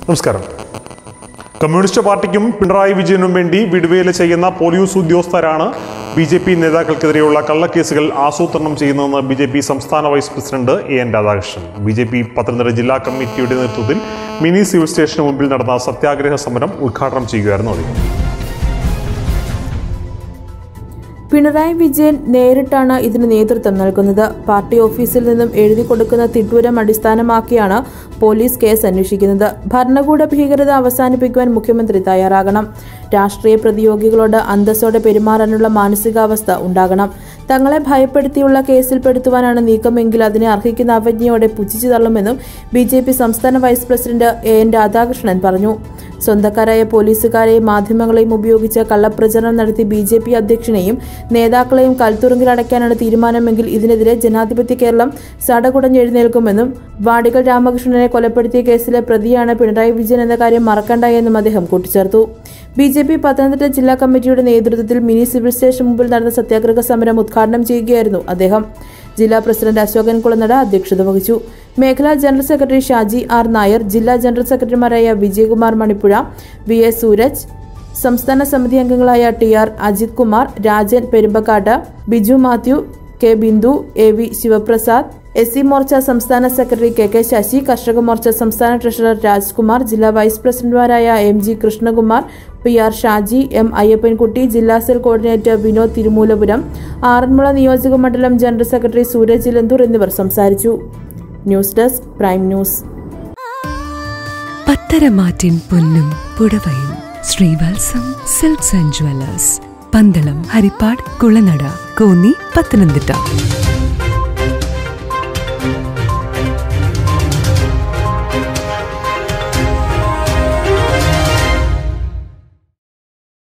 നമസ്കാരം കമ്മ്യൂണിസ്റ്റ് പാർട്ടിക്കും പിണറായി വിജയനും വേണ്ടി വിടുവേല ചെയ്യുന്ന പോലീസ് ഉദ്യോഗസ്ഥരാണ് ബി ജെ പി നേതാക്കൾക്കെതിരെയുള്ള കള്ളക്കേസുകൾ ആസൂത്രണം ചെയ്യുന്നതെന്ന് ബി ജെ പി സംസ്ഥാന vice president A N Radhakrishnan B J P Pathanamthitta ജില്ലാ കമ്മിറ്റിയുടെ നേതൃത്വത്തിൽ മിനി സിവിൽ സ്റ്റേഷന് മുമ്പിൽ നടന്ന സത്യാഗ്രഹ സമരം ഉദ്ഘാടനം ചെയ്യുകയായിരുന്നു അദ്ദേഹം പിണറായി വിജയൻ നേരിട്ടാണ് ഇതിന് നേതൃത്വം നൽകുന്നത് പാർട്ടി ഓഫീസിൽ നിന്നും എഴുതി കൊടുക്കുന്ന തിട്ടൂരം അടിസ്ഥാനമാക്കിയാണ് പോലീസ് കേസ് അന്വേഷിക്കുന്നത് ഭരണകൂട ഭീകരത അവസാനിപ്പിക്കുവാൻ മുഖ്യമന്ത്രി തയ്യാറാകണം രാഷ്ട്രീയ പ്രതിയോഗികളോട് അന്തസ്സോടെ പെരുമാറാനുള്ള മാനസികാവസ്ഥ ഉണ്ടാകണം തങ്ങളെ ഭയപ്പെടുത്തിയുള്ള കേസിൽപ്പെടുത്തുവാനാണ് നീക്കമെങ്കിൽ അതിനെ അർഹിക്കുന്ന അവജ്ഞയോടെ പുച്ഛിച്ചു തള്ളുമെന്നും ബി ജെ പി സംസ്ഥാന vice president A N Radhakrishnan പറഞ്ഞു സ്വന്തക്കാരായ പോലീസുകാരെയും മാധ്യമങ്ങളെയും ഉപയോഗിച്ച് കള്ളപ്രചരണം നടത്തി ബി ജെ പി അധ്യക്ഷനെയും നേതാക്കളെയും കൽത്തുറുങ്കിലടയ്ക്കാനാണ് തീരുമാനമെങ്കിൽ ഇതിനെതിരെ ജനാധിപത്യ കേരളം സടകുടഞ്ഞെഴുന്നേൽക്കുമെന്നും വാടികൾ രാമകൃഷ്ണനെ കൊലപ്പെടുത്തിയ കേസിലെ പ്രതിയാണ് പിണറായി വിജയൻ എന്ന കാര്യം മറക്കണ്ട എന്നും അദ്ദേഹം കൂട്ടിച്ചേർത്തു ബി ജെ പി പത്തനംതിട്ട ജില്ലാ കമ്മിറ്റിയുടെ നേതൃത്വത്തിൽ മിനി സിവിൽ സ്റ്റേഷൻ മുമ്പിൽ നടന്ന സത്യാഗ്രഹ സമരം ഉദ്ഘാടനം ചെയ്യുകയായിരുന്നു അദ്ദേഹം ജില്ലാ പ്രസിഡന്റ് അശോകൻ കുളനട അധ്യക്ഷത വഹിച്ചു മേഖലാ general secretary Shaji R Nair ജില്ലാ ജനറൽ സെക്രട്ടറിമാരായ വിജയകുമാർ മണിപ്പുഴ വി എസ് സൂരജ് സംസ്ഥാന സമിതി അംഗങ്ങളായ T R Ajith Kumar Rajan Perumbakkattu Biju Mathew K Bindu A V Sivaprasad S C Morcha സംസ്ഥാന സെക്രട്ടറി കെ കെ ശശി കർഷക മോർച്ച സംസ്ഥാന ട്രഷറർ രാജ്കുമാർ ജില്ലാ വൈസ് പ്രസിഡന്റുമാരായ M G Krishnakumar P R Shaji M Ayyappankutty ജില്ലാ സെൽ കോർഡിനേറ്റർ വിനോദ് തിരുമൂലപുരം ആറന്മുള നിയോജക മണ്ഡലം ജനറൽ സെക്രട്ടറി സൂരജ് ഇലന്തൂർ എന്നിവർ സംസാരിച്ചു ന്യൂസ് ഡെസ്ക് പ്രൈം ന്യൂസ് പത്തരമാറ്റിൻ പൊന്നും പുടവയും Srivatsam silks and jewellers Pandalam Haripad Kulanada Konni Pathanamthitta